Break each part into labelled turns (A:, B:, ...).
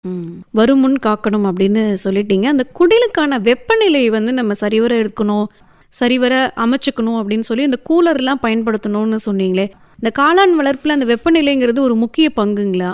A: ம். வருமுன் காக்கணும் அப்படின்னு சொல்லிட்டீங்க அந்த குடிலுக்கான வெப்பநிலை வந்து நம்ம சரிவர இருக்கணும் சரிவர அமைச்சுக்கணும் அப்படின்னு சொல்லி இந்த கூலர்லாம் பயன்படுத்தணும்னு சொன்னீங்களே இந்த காளான் வளர்ப்புல அந்த வெப்பநிலைங்கிறது ஒரு முக்கிய பங்குங்களா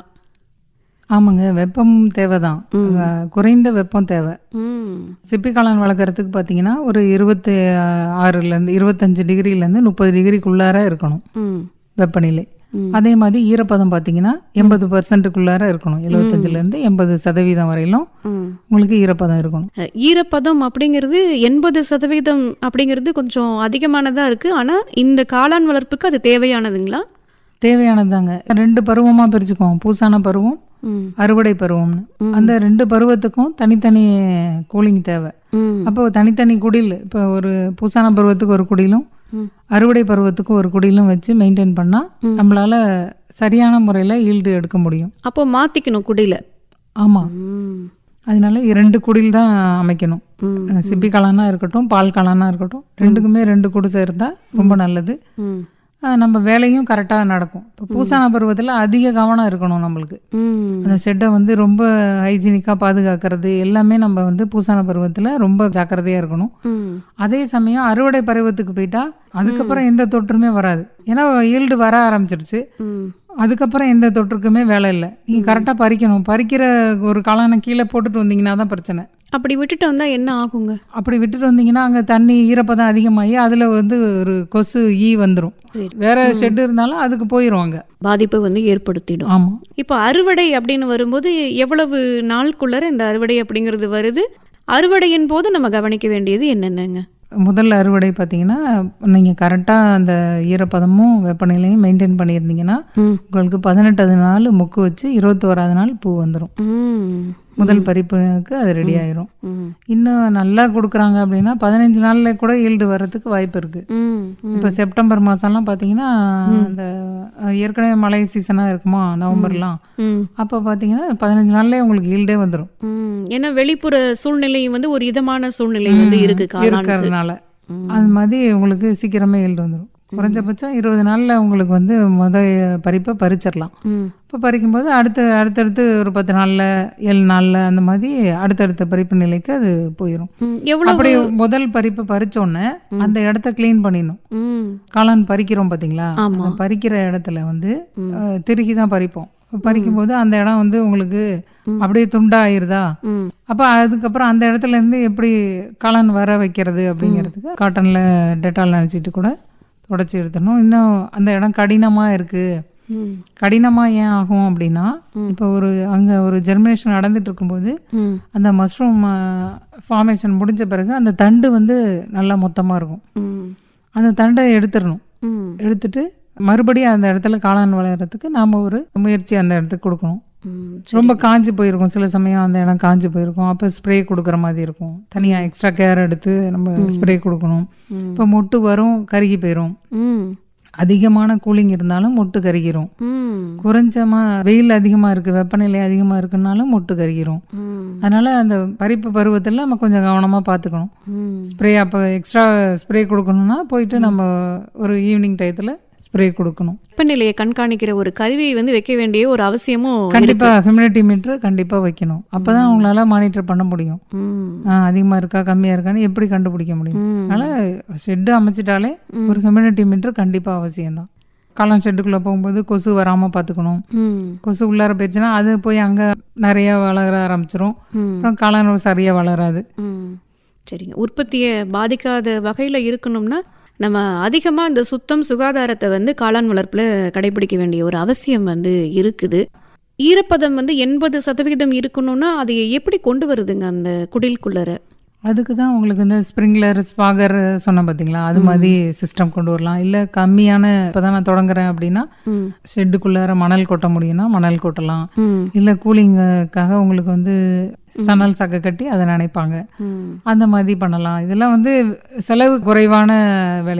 B: ஆமாங்க வெப்பம் தேவைதான் அஹ், குறைந்த வெப்பம் தேவை
A: ம்
B: சிப்பி காளான் வளர்க்குறதுக்கு பார்த்தீங்கன்னா ஒரு இருபத்தி ஆறுலேருந்து இருபத்தஞ்சு டிகிரிலேருந்து முப்பது டிகிரிக்குள்ளார இருக்கணும்
A: ம்
B: வெப்பநிலை
A: ம்.
B: அதே மாதிரி ஈரப்பதம் பார்த்தீங்கன்னா எண்பது பர்சன்ட்டுக்குள்ளார இருக்கணும் எழுபத்தஞ்சிலேருந்து எண்பது சதவீதம் வரையிலும்
A: ம்
B: உங்களுக்கு ஈரப்பதம் இருக்கணும்
A: அஹ், ஈரப்பதம் அப்படிங்கிறது எண்பது சதவீதம் அப்படிங்கிறது கொஞ்சம் அதிகமானதா இருக்கு ஆனா இந்த காளான் வளர்ப்புக்கு அது தேவையானதுங்களா
B: தேவையானதாங்க ரெண்டு பருவமாக பிரிச்சுக்குவோம் பூசான பருவம்
A: ம்
B: அறுவடை பருவம்னு அந்த ரெண்டு பருவத்துக்கும் தனித்தனி கூலிங் தேவை
A: ம்
B: அப்போ தனித்தனி குடில் இப்போ ஒரு பூசான பருவத்துக்கு ஒரு குடிலும்
A: ம்.
B: அறுவடை பருவத்துக்கு ஒரு குடிலும் வச்சு மெயின்டைன் பண்ணால் நம்மளால சரியான முறையில் ஈல்டு எடுக்க முடியும்
A: அப்போ மாத்திக்கணும் குடில
B: ஆமாம்
A: ம்
B: அதனால இரண்டு குடில் தான் அமைக்கணும்
A: ம்.
B: அஹ் சிப்பி காளானா இருக்கட்டும் பால் காளானா இருக்கட்டும் ரெண்டுக்குமே ரெண்டு குடிசை இருந்தால் ரொம்ப நல்லது
A: ம்
B: அஹ் நம்ம வேலையும் கரெக்டாக நடக்கும் இப்போ பூசான பருவத்தில் அதிக கவனம் இருக்கணும் நம்மளுக்கு
A: ம்
B: அந்த ஷெட்டை வந்து ரொம்ப ஹைஜீனிக்காக பாதுகாக்கிறது எல்லாமே நம்ம வந்து பூசான பருவத்தில் ரொம்ப ஜாக்கிரதையாக இருக்கணும்
A: ம்
B: அதே சமயம் அறுவடை பருவத்துக்கு போயிட்டா அதுக்கப்புறம் எந்த தொற்றுமே வராது ஏன்னா ஈல்டு வர ஆரம்பிச்சிருச்சு
A: ம்
B: அதுக்கப்புறம் எந்த தொற்றுக்குமே வேலை இல்லை நீங்கள் கரெக்டாக பறிக்கணும் பறிக்கிற ஒரு காளானை கீழே போட்டுட்டு வந்தீங்கன்னா தான் பிரச்சனை
A: அப்படி விட்டுட்டு வந்தா என்ன ஆகுங்க
B: அப்படி விட்டுட்டு வந்தீங்கன்னா அங்கே தண்ணி ஈரப்பதம் அதிகமாகி அதில் வந்து ஒரு கொசு ஈ வந்துடும்
A: சரி.
B: வேற ஷெட் இருந்தாலும் அதுக்கு போயிடும் அங்கே
A: பாதிப்பை வந்து ஏற்படுத்திடும்
B: ஆமாம்
A: இப்போ அறுவடை அப்படின்னு வரும்போது எவ்வளவு நாளுக்குள்ளர இந்த அறுவடை அப்படிங்கிறது வருது அறுவடையின் போது நம்ம கவனிக்க வேண்டியது என்னென்னங்க
B: முதல் அறுவடை பார்த்தீங்கன்னா நீங்கள் கரெக்டாக அந்த ஈரப்பதமும் வெப்பநிலையும் மெயின்டைன் பண்ணியிருந்தீங்கன்னா
A: ம்
B: உங்களுக்கு பதினெட்டாவது நாள் மொக்கு வச்சு இருபத்தோராது நாள் பூ வந்துடும்
A: ம்
B: முதல் பறிப்புக்கு அது ரெடி ஆயிரும்
A: ம்
B: இன்னும் நல்லா கொடுக்குறாங்க அப்படின்னா பதினஞ்சு நாள்ல கூட ஈல்டு வர்றதுக்கு வாய்ப்பு இருக்கு
A: ம்
B: இப்போ செப்டம்பர் மாதம்லாம் பார்த்தீங்கன்னா அந்த அஹ், ஏற்கனவே மழை சீசனாக இருக்குமா நவம்பர்லாம்
A: ம்
B: அப்போ பார்த்தீங்கன்னா பதினஞ்சு நாள்லயே உங்களுக்கு ஈல்டே வந்துடும்
A: ம் ஏன்னா வெளிப்புற சூழ்நிலை வந்து ஒரு இதமான சூழ்நிலை வந்து இருக்கு காளானுக்கு
B: இருக்கிறதுனால அது மாதிரி உங்களுக்கு சீக்கிரமே ஈல்டு வந்துடும் குறைஞ்சபட்சம் இருபது நாளில் உங்களுக்கு வந்து முத பறிப்பை பறிச்சிடலாம்
A: ம்
B: இப்போ பறிக்கும்போது அடுத்து அடுத்தடுத்து ஒரு பத்து நாளில் ஏழு நாளில் அந்த மாதிரி அடுத்தடுத்த பறிப்பு நிலைக்கு அது போயிடும்
A: ம் எவ்வளவு
B: அப்படி முதல் பறிப்பு பறிச்ச உடனே அந்த இடத்த க்ளீன் பண்ணிடணும்
A: ம்
B: காளான் பறிக்கிறோம் பார்த்தீங்களா
A: ஆமா.
B: அந்த பறிக்கிற இடத்துல வந்து அஹ், திருகி தான் பறிப்போம் பறிக்கும்போது அந்த இடம் வந்து உங்களுக்கு அப்படியே துண்டா ஆயிருதா
A: ம்
B: அப்போ அதுக்கப்புறம் அந்த இடத்துல இருந்து எப்படி காளான் வர வைக்கிறது அப்படிங்கிறதுக்கு காட்டனில் டெட்டால் நினச்சிட்டு கூட தொடச்சி எடுத்துடணும் இன்னும் அந்த இடம் கடினமாக இருக்குது
A: ம்
B: கடினமாக ஏன் ஆகும் அப்படின்னா இப்போ ஒரு அங்கே ஒரு ஜெர்மினேஷன் நடந்துட்டு இருக்கும்போது
A: ம்
B: அந்த மஷ்ரூம் ஃபார்மேஷன் முடிஞ்ச பிறகு அந்த தண்டு வந்து நல்லா மொத்தமாக இருக்கும்
A: ம்
B: அந்த தண்டை எடுத்துடணும்
A: ம்
B: எடுத்துட்டு மறுபடியும் அந்த இடத்துல காளான் வளர்கிறதுக்கு நாம் ஒரு முயற்சி அந்த இடத்துக்கு கொடுக்கணும்
A: ம்
B: ரொம்ப காஞ்சி போயிருக்கும் சில சமயம் அந்த இடம் காஞ்சி போயிருக்கும் அப்போ ஸ்ப்ரே கொடுக்குற மாதிரி இருக்கும் தனியாக எக்ஸ்ட்ரா கேர் எடுத்து நம்ம ஸ்ப்ரே கொடுக்கணும் இப்போ மொட்டு வரும் கருகி போயிடும்
A: ம்
B: அதிகமான கூலிங் இருந்தாலும் மொட்டு கருகிரும்
A: ம்
B: குறைஞ்சமா வெயில் அதிகமாக இருக்குது வெப்பநிலை அதிகமாக இருக்குனாலும் மொட்டு கருகிரும்
A: ம்
B: அதனால அந்த பறிப்பு பருவத்தில் நம்ம கொஞ்சம் கவனமாக பார்த்துக்கணும்
A: ம்
B: ஸ்ப்ரே அப்போ எக்ஸ்ட்ரா ஸ்ப்ரே கொடுக்கணும்னா போயிட்டு நம்ம ஒரு ஈவினிங் டயத்தில் ஸ்ப்ரே கொடுக்கணும்
A: வெப்பநிலையை கண்காணிக்கிற ஒரு கருவியை வந்து வைக்க வேண்டிய ஒரு அவசியமும்
B: கண்டிப்பாக ஹியூமிடிட்டி மீட்டர் கண்டிப்பாக வைக்கணும் அப்போ தான் உங்களால் மானிட்டர் பண்ண முடியும்
A: ம்
B: அதிகமாக இருக்கா கம்மியாக இருக்கான்னு எப்படி கண்டுபிடிக்க முடியும்
A: ம்.
B: அதனால் ஷெட்டு அமைச்சிட்டாலே ஒரு ஹியூமிடிட்டி மீட்டர் கண்டிப்பாக அவசியம்தான் காளான் ஷெட்டுக்குள்ளே போகும்போது கொசு வராமல் பார்த்துக்கணும்
A: ம்
B: கொசு உள்ளார போயிடுச்சுன்னா அது போய் அங்கே நிறையா வளர ஆரம்பிச்சிரும்
A: ம்
B: அப்புறம் காளான் சரியாக வளராது
A: ம் சரிங்க உற்பத்தியை பாதிக்காத வகையில் இருக்கணும்னா நம்ம அதிகமாக இந்த சுத்தம் சுகாதாரத்தை வந்து காளான் வளர்ப்பில் கடைபிடிக்க வேண்டிய ஒரு அவசியம் வந்து இருக்குது ஈரப்பதம் வந்து எண்பது சதவிகிதம் இருக்கணும்னா அதை எப்படி கொண்டு வருதுங்க அந்த குடிலுக்குள்ளர
B: அதுக்கு தான் உங்களுக்கு இந்த ஸ்ப்ரிங்லர் ஸ்பாகர் சொன்னேன் பார்த்தீங்களா அது மாதிரி சிஸ்டம் கொண்டு வரலாம் இல்லை கம்மியான இப்போ தான் நான் தொடங்குறேன் அப்படின்னா
A: ம்
B: ஷெட்டுக்குள்ளார மணல் கொட்ட முடியும்னா மணல் கொட்டலாம்
A: ம்
B: இல்லை கூலிங்குக்காக உங்களுக்கு வந்து சணல் சக்கை கட்டி அதை நினைப்பாங்க
A: ம்
B: அந்த மாதிரி பண்ணலாம் இதெல்லாம் வந்து செலவு குறைவான வேலைகள்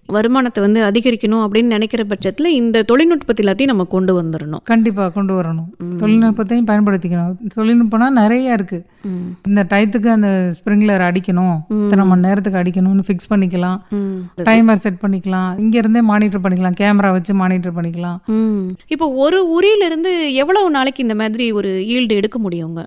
A: வருமானத்தை வந்து அதிகரிக்கணும் அப்படின்னு நினைக்கிற பட்சத்தில் இந்த தொழில்நுட்பத்தை எல்லாத்தையும் நம்ம கொண்டு வந்துடணும்
B: கண்டிப்பாக கொண்டு வரணும் தொழில்நுட்பத்தையும் பயன்படுத்திக்கணும் தொழில்நுட்பம்னா நிறைய இருக்கு
A: ம்.
B: இந்த டயத்துக்கு அந்த ஸ்ப்ரிங்க்லர் அடிக்கணும் இத்தனை மணி நேரத்துக்கு அடிக்கணும்னு ஃபிக்ஸ் பண்ணிக்கலாம்
A: ம்.
B: டைமர் செட் பண்ணிக்கலாம் இங்க இருந்தே மானிட்டர் பண்ணிக்கலாம் கேமரா வச்சு மானிட்டர் பண்ணிக்கலாம்
A: ம். இப்போ ஒரு உரியிலிருந்து எவ்வளவு நாளைக்கு இந்த மாதிரி ஒரு ஈல்டு எடுக்க முடியுங்க